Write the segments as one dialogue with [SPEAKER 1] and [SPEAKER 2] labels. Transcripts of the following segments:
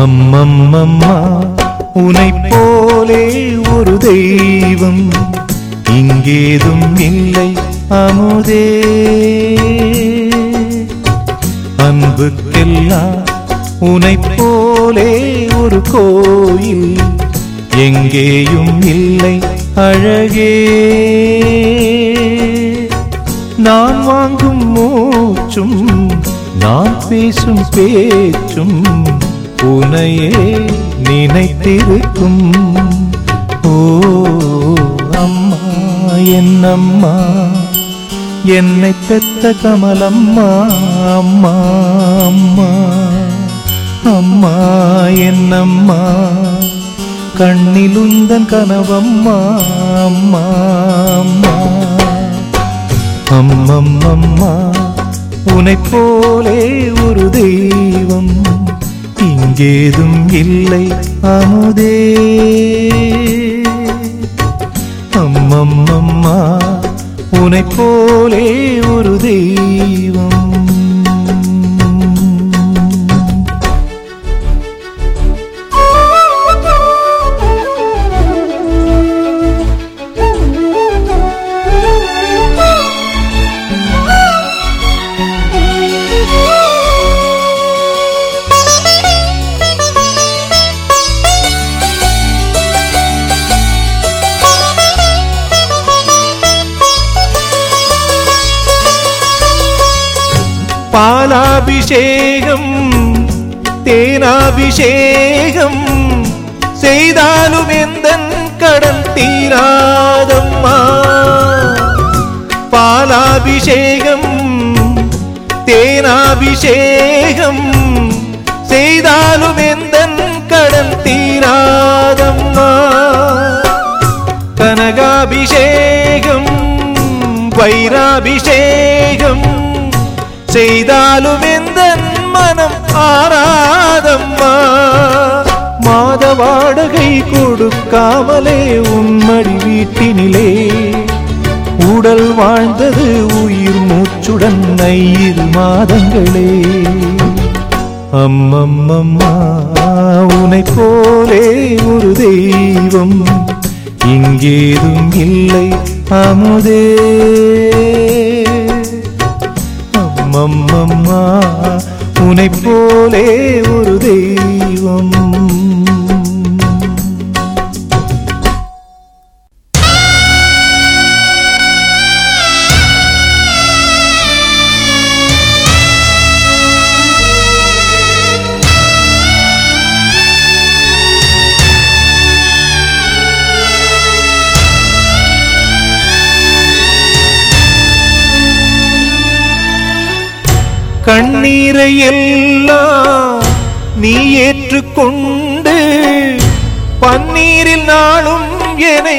[SPEAKER 1] அம்மம்மம்மா உனை போலே ஒரு தெய்வம் இங்கேதும் இல்லை அமுதே அன்புக்கெல்லாம் உனை போலே ஒரு கோயில் எங்கேயும் இல்லை அழகே நான் வாங்கும் மூச்சும் நான் பேசும் பேச்சும் உனையே நினைத்திருக்கும் ஓ அம்மா என் அம்மா என்னை பெத்த கமலம்மா அம்மா அம்மா அம்மா என் அம்மா கண்ணிலுந்தன் கனவம்மா அம்மா அம்மா அம்மம்மம்மா உனை போலே ஒரு தெய்வம் இங்கேதும் இல்லை அமுதே அம்மம்மம்மா உனை போலே ஒரு தெய்வம் பாலாபிஷேகம் தேனாபிஷேகம் செய்தாலும் எந்த கடன் தீராதம்மா பாலாபிஷேகம் தேனாபிஷேகம் செய்தாலும் எந்த கடன் தீராதம்மா கனகாபிஷேகம் வைராபிஷேகம் செய்தாலும் எந்த மனம் ஆராதம்மா மாத வாடகை கொடுக்காமலே உன்மடி வீட்டினிலே உடல் வாழ்ந்தது உயிர் மூச்சுடன் ஐயிரு மாதங்களே அம்மம்மம்மா உனை போலே ஒரு தெய்வம் இங்கேதும் இல்லை அமுதே அம்மம்மம்மா உனை போலே ஒரு தெய்வம் கண்ணீரை எல்லாம் நீ ஏற்றுக்கொண்டு பன்னீரில் நாளும் என்னை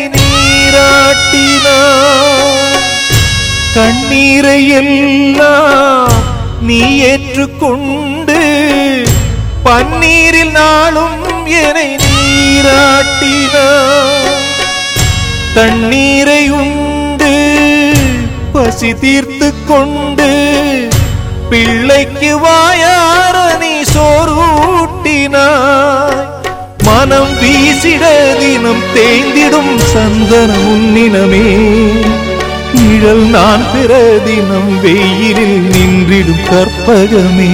[SPEAKER 1] நீராட்டினார் கண்ணீரை எல்லாம் நீ ஏற்றுக்கொண்டு பன்னீரில் நாளும் என்னை நீராட்டினார் தண்ணீரை உண்டு பசி தீர்த்து கொண்டு பிள்ளைக்கு வாயார நீ சோறூட்டினாய் மனம் வீசிட தினம் தேய்ந்திடும் சந்தனம் உன்னினமே நிழல் நான் பிற தினம் வெயிலில் நின்றிடும் கற்பகமே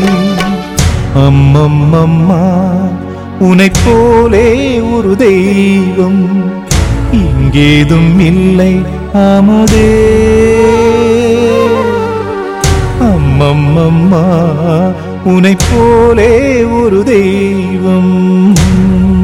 [SPEAKER 1] அம்மம்மம்மா உனை போலே ஒரு தெய்வம் இங்கேதும் இல்லை அமுதே அம்மம்மம்மா உனை போலே ஒரு தெய்வம்